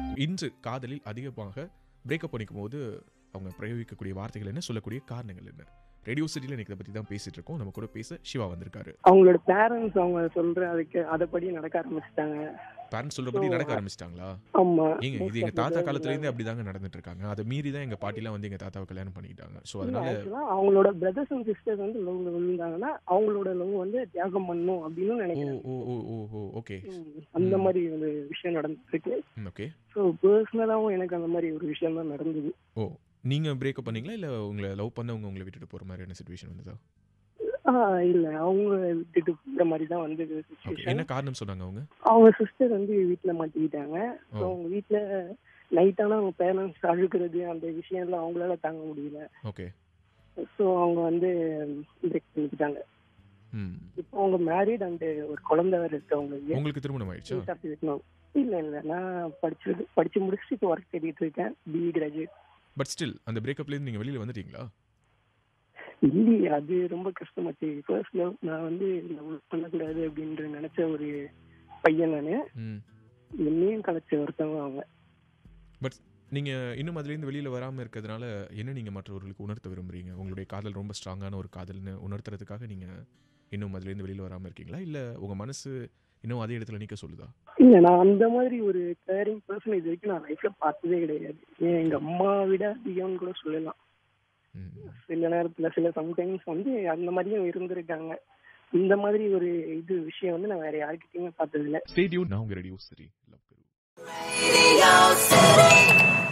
இன்று காதலில் அதிகமாக பிரேக்கப் பண்ணிக்கும் போது அவங்க பிரயோகிக்கக்கூடிய வார்த்தைகள் என்ன சொல்லக்கூடிய காரணங்கள் என்ன ரேடியோ சிட்டியில் இன்னைக்கு இதை பற்றி தான் பேசிட்டு இருக்கோம் நம்ம கூட பேச சிவா வந்திருக்காரு அவங்களோட பேரண்ட்ஸ் அவங்க சொல்ற அதுக்கு அதப்படி நடக்க ஆரம்பிச்சிட்டாங்க பேரண்ட்ஸ் சொல்றபடி நடக்க ஆரம்பிச்சிட்டாங்களா ஆமா ஏங்க இது எங்க தாத்தா காலத்துல இருந்தே அப்படிதாங்க நடந்துட்டு இருக்காங்க அதை மீறி தான் எங்க பாட்டிலாம் வந்து எங்க தாத்தாவை கல்யாணம் பண்ணிக்கிட்டாங்க ஸோ அதனால ஆக்சுவலா அவங்களோட பிரதர்ஸ் அண்ட் சிஸ்டர்ஸ் வந்து லவ்ல விழுந்தாங்கன்னா அவங்களோட லவ் வந்து தியாகம் பண்ணும் அப்படின்னு ஓ நினைக்கிறேன் ஓ ஓ ஓ ஓ ஓகே ம், அந்த மாதிரி ஒரு விஷயம் நடந்துட்டு இருக்கு ஓகே ஸோ பர்சனலாவும் எனக்கு அந்த மாதிரி ஒரு விஷயம் தான் நடந்தது ஓ நீங்க பிரேக்கப் பண்ணீங்களா இல்ல உங்களை லவ் பண்ணவங்க உங்களை விட்டுட்டு போற மாதிரியான சுச்சுவேஷன் வந்ததா ஆ இல்ல அவங்க விட்டுட்டு போற மாதிரி தான் வந்தது ஓகே சுச்சுவேஷன் என்ன காரணம் சொன்னாங்க அவங்க அவங்க சிஸ்டர் வந்து வீட்டுல மாட்டிக்கிட்டாங்க ஸோ ஓ அவங்க வீட்டுல நைட் ஆனா அவங்க பேரண்ட்ஸ் அழுகிறது அந்த விஷயம் எல்லாம் அவங்களால தாங்க முடியல ஓகே ஸோ அவங்க வந்து பிரேக் பண்ணிக்கிட்டாங்க ம் இப்போ அவங்க மேரிட் அண்ட் ஒரு குழந்தை வேற இருக்கு அவங்களுக்கு உங்களுக்கு திருமணம் ஆயிடுச்சா சர்டிஃபிகேட் இல்ல இல்ல நான் படிச்சு படிச்சு முடிச்சுட்டு இப்போ ஒர்க் தேடிட்டு இருக்கேன் பிஇ கிராஜுவேட் பட் ஸ்டில் அந்த பிரேக்கப்ல இருந்து நீங்க வெளியில வந்துட்டீங்களா இல்லையே அது ரொம்ப கஷ்டமாச்சு ஃபர்ஸ்ட் லவ் நான் வந்து லவ் பண்ணக்கூடாது அப்படின்ற நினைச்ச ஒரு பையன் நானு ம் என்னையும் கலைச்ச ஒருத்தவங்க அவங்க பட் நீங்க இன்னும் அதுல இருந்து வெளியில வராம இருக்கிறதுனால என்ன நீங்க மற்றவர்களுக்கு உணர்த்த விரும்புறீங்க உங்களுடைய காதல் ரொம்ப ஸ்ட்ராங்கான ஒரு காதல்னு உணர்த்துறதுக்காக நீங்க இன்னும் அதுல இருந்து வெளியில வராம இருக்கீங்களா இல்ல உங்க மனசு இன்னும் அதே இடத்துல நிக்க சொல்லுதா இல்ல நான் அந்த மாதிரி ஒரு கேரிங் பர்சன் இது வரைக்கும் நான் லைஃப்ல பார்த்ததே கிடையாது ஏன் எங்க அம்மா விட அதிகம்னு கூட சொல்லலாம் ம் சில நேரத்துல சில சம்டைம்ஸ் வந்து அந்த மாதிரியும் இருந்திருக்காங்க இந்த மாதிரி ஒரு இது விஷயம் வந்து நான் வேற யாருக்கிட்டயுமே பார்த்தது இல்ல ஸ்டேடியூ நான் உங்க ரேடியோ சரி லவ் Radio City.